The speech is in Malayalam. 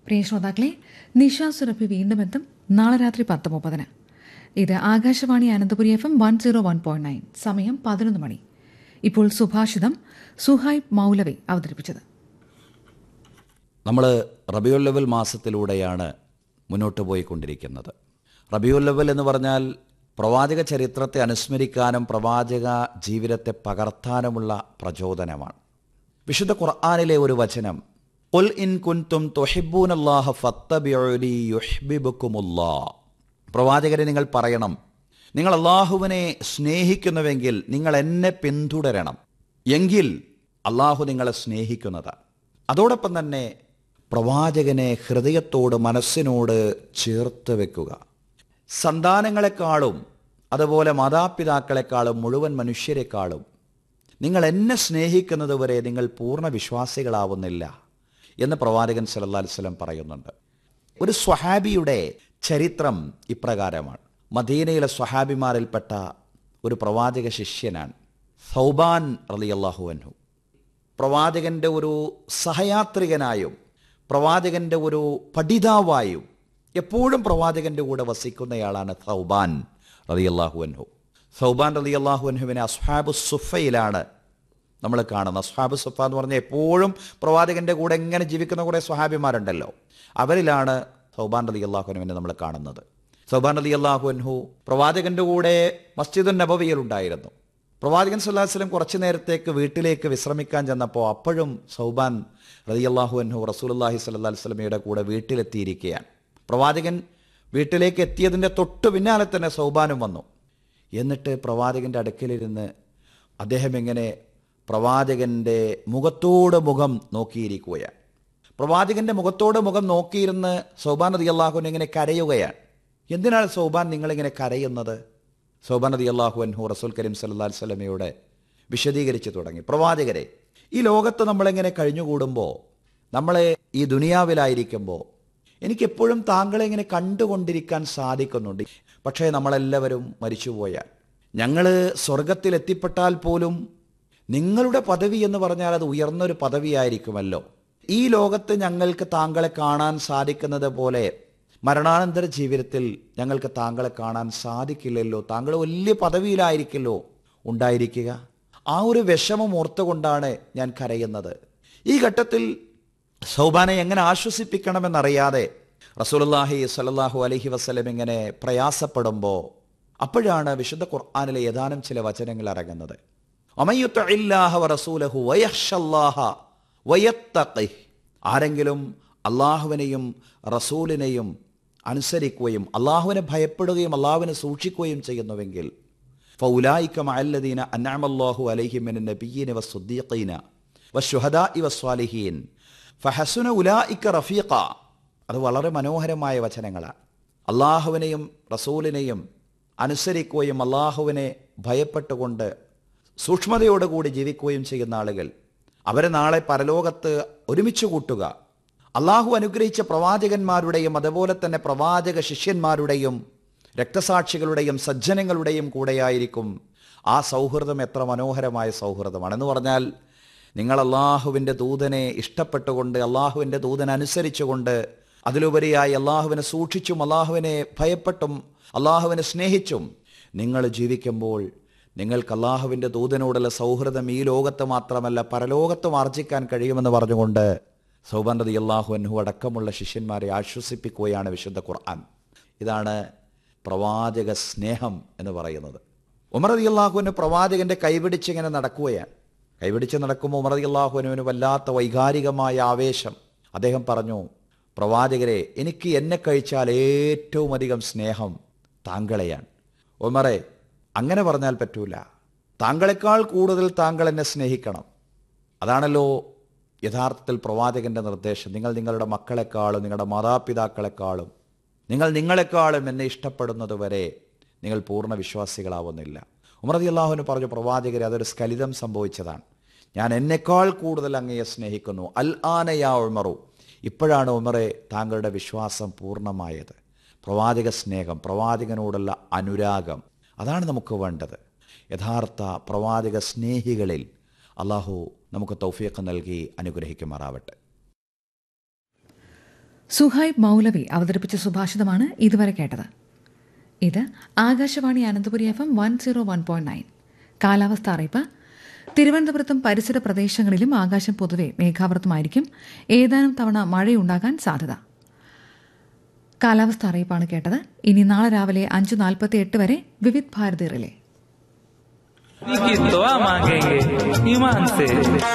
പ്രിയ ശ്രോതാക്കളെ നിഷ സുരഭി വീണ്ടും എത്തും നാളെ രാത്രി പത്ത് മുപ്പതിന് ഇത് Akashvani Ananthapuri F M one zero one point nine സമയം പതിനൊന്ന് മണി ഇപ്പോൾ സുഭാഷിതം സുഹൈബ് മൗലവി അവതരിപ്പിച്ചത് നമ്മൾ റബിയുൽ ലെവൽ മാസത്തിലൂടെയാണ് മുന്നോട്ട് പോയിക്കൊണ്ടിരിക്കുന്നത് റബിയുൽ ലെവൽ എന്ന് പറഞ്ഞാൽ പ്രവാചക ചരിത്രത്തെ അനുസ്മരിക്കാനും പ്രവാചക ജീവിതത്തെ പകർത്താനുമുള്ള പ്രചോദനമാണ് വിശുദ്ധ ഖുർആാനിലെ ഒരു വചനം ഉൽ ഇൻ കുൻതും തൊഹിബൂനല്ലാഹ ഫത്തബിഉനി യുഹ്ബിബുക്കുമുല്ലാ പ്രവാചകരെ നിങ്ങൾ പറയണം നിങ്ങൾ അള്ളാഹുവിനെ സ്നേഹിക്കുന്നുവെങ്കിൽ നിങ്ങൾ എന്നെ പിന്തുടരണം എങ്കിൽ അള്ളാഹു നിങ്ങളെ സ്നേഹിക്കുന്നതാണ് അതോടൊപ്പം തന്നെ പ്രവാചകനെ ഹൃദയത്തോട് മനസ്സിനോട് ചേർത്ത് വെക്കുക സന്താനങ്ങളെക്കാളും അതുപോലെ മാതാപിതാക്കളെക്കാളും മുഴുവൻ മനുഷ്യരെക്കാളും നിങ്ങൾ എന്നെ സ്നേഹിക്കുന്നത് വരെ നിങ്ങൾ പൂർണ്ണ വിശ്വാസികളാവുന്നില്ല എന്ന് പ്രവാചകൻ സല്ലല്ലാഹു അലൈഹി വസല്ലം പറയുന്നുണ്ട് ഒരു സ്വഹാബിയുടെ ചരിത്രം ഇപ്രകാരമാണ് മദീനയിലെ സ്വഹാബിമാരിൽപ്പെട്ട ഒരു പ്രവാചക ശിഷ്യനാണ് സൗബാൻ റളിയല്ലാഹു അൻഹു പ്രവാചകന്റെ ഒരു സഹയാത്രികനായും പ്രവാചകന്റെ ഒരു പഠിതാവായും എപ്പോഴും പ്രവാചകന്റെ കൂടെ വസിക്കുന്നയാളാണ് സൗബാൻ റളിയല്ലാഹു അൻഹു സൗബാൻ റളിയല്ലാഹു അൻഹുവിനെ അസ്ഹാബു സുഫയിലാണ് നമ്മൾ കാണുന്നത് അസ്ഹാബു സുഫ എന്ന് പറഞ്ഞാൽ എപ്പോഴും പ്രവാചകന്റെ കൂടെ എങ്ങനെ ജീവിക്കുന്ന കുറേ സ്വഹാബിമാരുണ്ടല്ലോ അവരിലാണ് സൗബാൻ റലി അള്ളാഹുനുവിനെ നമ്മൾ കാണുന്നത് സൗബാൻ റലി അള്ളാഹുൻഹു പ്രവാചകന്റെ കൂടെ മസ്ജിദുൻ നബവിയിൽ ഉണ്ടായിരുന്നു പ്രവാചകൻ സല്ലാഹു വസ്ലം കുറച്ചു നേരത്തേക്ക് വീട്ടിലേക്ക് വിശ്രമിക്കാൻ ചെന്നപ്പോൾ അപ്പോഴും സൗബാൻ റലി അള്ളാഹു അൻഹു റസൂലുല്ലാഹി സല്ലാ വസ്ലമയുടെ കൂടെ വീട്ടിലെത്തിയിരിക്കുകയാണ് പ്രവാചകൻ വീട്ടിലേക്ക് എത്തിയതിൻ്റെ തൊട്ട് പിന്നാലെ തന്നെ സൗബാനും വന്നു എന്നിട്ട് പ്രവാചകന്റെ അടുക്കലിരുന്ന് അദ്ദേഹം ഇങ്ങനെ പ്രവാചകന്റെ മുഖത്തോട് മുഖം നോക്കിയിരിക്കുകയാണ് പ്രവാചകന്റെ മുഖത്തോട് മുഖം നോക്കിയിരുന്ന് സൗബാൻ നദി അള്ളാഹുവിനെ ഇങ്ങനെ കരയുകയാണ് എന്തിനാണ് സൗബാൻ നിങ്ങളിങ്ങനെ കരയുന്നത് സൗബാൻ നദി അള്ളാഹു അൻഹു റസൂൽ കരീം സല്ലാ സ്വലമയുടെ വിശദീകരിച്ചു തുടങ്ങി പ്രവാചകരെ ഈ ലോകത്ത് നമ്മളിങ്ങനെ കഴിഞ്ഞുകൂടുമ്പോൾ നമ്മളെ ഈ ദുനിയാവിലായിരിക്കുമ്പോൾ എനിക്കെപ്പോഴും താങ്കളെ ഇങ്ങനെ കണ്ടുകൊണ്ടിരിക്കാൻ സാധിക്കുന്നുണ്ട് പക്ഷേ നമ്മളെല്ലാവരും മരിച്ചുപോയാൽ ഞങ്ങൾ സ്വർഗത്തിൽ എത്തിപ്പെട്ടാൽ പോലും നിങ്ങളുടെ പദവി എന്ന് പറഞ്ഞാൽ അത് ഉയർന്നൊരു പദവിയായിരിക്കുമല്ലോ ഈ ലോകത്ത് ഞങ്ങൾക്ക് താങ്കളെ കാണാൻ സാധിക്കുന്നത് പോലെ മരണാനന്തര ജീവിതത്തിൽ ഞങ്ങൾക്ക് താങ്കളെ കാണാൻ സാധിക്കില്ലല്ലോ താങ്കൾ വലിയ പദവിയിലായിരിക്കല്ലോ ഉണ്ടായിരിക്കുക ആ ഒരു വിഷമം ഓർത്തുകൊണ്ടാണ് ഞാൻ കരയുന്നത് ഈ ഘട്ടത്തിൽ സൗബാനെ എങ്ങനെ ആശ്വസിപ്പിക്കണമെന്നറിയാതെ റസൂലുള്ളാഹി സ്വല്ലല്ലാഹു അലൈഹി വസല്ലം ഇങ്ങനെ പ്രയാസപ്പെടുമ്പോൾ അപ്പോഴാണ് വിശുദ്ധ ഖുർആനിലെ ഏതാനും ചില വചനങ്ങൾ ഇറങ്ങുന്നത് അമയ്യുത്തഇല്ലാഹ വറസൂലഹു വയഹ്ഷല്ലാഹ വയത്തഖിഹ് ആരെങ്കിലും അള്ളാഹുവിനെയും റസൂലിനെയും അനുസരിക്കുകയും അള്ളാഹുവിനെ ഭയപ്പെടുകയും അള്ളാഹുവിനെ സൂക്ഷിക്കുകയും ചെയ്യുന്നുവെങ്കിൽ ഫൗലായിക്ക മഅല്ലദീന അൻഅമല്ലാഹു അലൈഹിം മിനൻ നബിയ്യീന വസ്സുദ്ദീഖീന വശുഹദാഇ വസ്വാലിഹീൻ ഫഹസുന ഉലായിക്ക റഫീഖ അത് വളരെ മനോഹരമായ വചനങ്ങളാണ് അള്ളാഹുവിനെയും റസൂലിനെയും അനുസരിക്കുകയും അള്ളാഹുവിനെ ഭയപ്പെട്ടുകൊണ്ട് സൂക്ഷ്മതയോടുകൂടി ജീവിക്കുകയും ചെയ്യുന്ന ആളുകൾ അവരെ നാളെ പരലോകത്ത് ഒരുമിച്ച് കൂട്ടുക അള്ളാഹു അനുഗ്രഹിച്ച പ്രവാചകന്മാരുടെയും അതുപോലെ തന്നെ പ്രവാചക ശിഷ്യന്മാരുടെയും രക്തസാക്ഷികളുടെയും സജ്ജനങ്ങളുടെയും കൂടെയായിരിക്കും ആ സൗഹൃദം എത്ര മനോഹരമായ സൗഹൃദമാണ് എന്ന് പറഞ്ഞാൽ നിങ്ങൾ അള്ളാഹുവിൻ്റെ ദൂതനെ ഇഷ്ടപ്പെട്ടുകൊണ്ട് അള്ളാഹുവിൻ്റെ ദൂതനെ അനുസരിച്ചുകൊണ്ട് അതിലുപരിയായി അള്ളാഹുവിനെ സൂക്ഷിച്ചും അള്ളാഹുവിനെ ഭയപ്പെട്ടും അള്ളാഹുവിനെ സ്നേഹിച്ചും നിങ്ങൾ ജീവിക്കുമ്പോൾ നിങ്ങൾക്ക് അള്ളാഹുവിൻ്റെ ദൂതനോടുള്ള സൗഹൃദം ഈ ലോകത്ത് മാത്രമല്ല പരലോകത്തും ആർജിക്കാൻ കഴിയുമെന്ന് പറഞ്ഞുകൊണ്ട് സൗബൻ റതി അള്ളാഹു അൻഹു അടക്കമുള്ള ശിഷ്യന്മാരെ ആശ്വസിപ്പിക്കുകയാണ് വിശുദ്ധ ഖുർആൻ ഇതാണ് പ്രവാചക സ്നേഹം എന്ന് പറയുന്നത് ഉമർ റതി അള്ളാഹുവിന് പ്രവാചകന്റെ കൈപിടിച്ച് ഇങ്ങനെ നടക്കുകയാണ് കൈപിടിച്ച് നടക്കുമ്പോൾ ഉമർ റതി അള്ളാഹുവിനുവിന് വല്ലാത്ത വൈകാരികമായ ആവേശം അദ്ദേഹം പറഞ്ഞു പ്രവാചകരെ എനിക്ക് എന്നെ കഴിച്ചാൽ ഏറ്റവും അധികം സ്നേഹം താങ്കളെയാണ് ഉമറെ അങ്ങനെ പറഞ്ഞാൽ പറ്റൂല താങ്കളെക്കാൾ കൂടുതൽ താങ്കൾ എന്നെ സ്നേഹിക്കണം അതാണല്ലോ യഥാർത്ഥത്തിൽ പ്രവാചകന്റെ നിർദ്ദേശം നിങ്ങൾ നിങ്ങളുടെ മക്കളെക്കാളും നിങ്ങളുടെ മാതാപിതാക്കളെക്കാളും നിങ്ങൾ നിങ്ങളെക്കാളും എന്നെ ഇഷ്ടപ്പെടുന്നത് വരെ നിങ്ങൾ പൂർണ്ണ വിശ്വാസികളാവുന്നില്ല ഉമറതി അള്ളാഹുവിന് പറഞ്ഞു പ്രവാചകരെ അതൊരു സ്ഖലിതം സംഭവിച്ചതാണ് ഞാൻ എന്നെക്കാൾ കൂടുതൽ അങ്ങയെ സ്നേഹിക്കുന്നു അൽ ആനയാ ഉമറു ഇപ്പോഴാണ് ഉമറെ താങ്കളുടെ വിശ്വാസം പൂർണ്ണമായത് പ്രവാചക സ്നേഹം പ്രവാചകനോടുള്ള അനുരാഗം അതാണ് നമുക്ക് വേണ്ടത് യഥാർത്ഥ പ്രവാചക സ്നേഹികളിൽ അള്ളാഹു നമുക്ക് തൗഫീഖ് നൽകി അനുഗ്രഹിക്കുമാറാവട്ടെ സുഹൈബ് മൗലവി അവതരിപ്പിച്ച സുഭാഷിതമാണ് ഇതുവരെ കേട്ടത് ഇത് Akashvani Ananthapuri F M one zero one point nine കാലാവസ്ഥ അറിയിപ്പ് തിരുവനന്തപുരത്തും പരിസര പ്രദേശങ്ങളിലും ആകാശം പൊതുവെ മേഘാവൃതമായിരിക്കും ഏതാനും തവണ മഴയുണ്ടാകാൻ സാധ്യത കാലാവസ്ഥ അറിയിപ്പാണ് കേട്ടത് ഇനി നാളെ രാവിലെ അഞ്ച് നാൽപ്പത്തി എട്ട് വരെ വിവിധ് ഭാരതി റിലേ की दुआ मांगेंगे ईमान से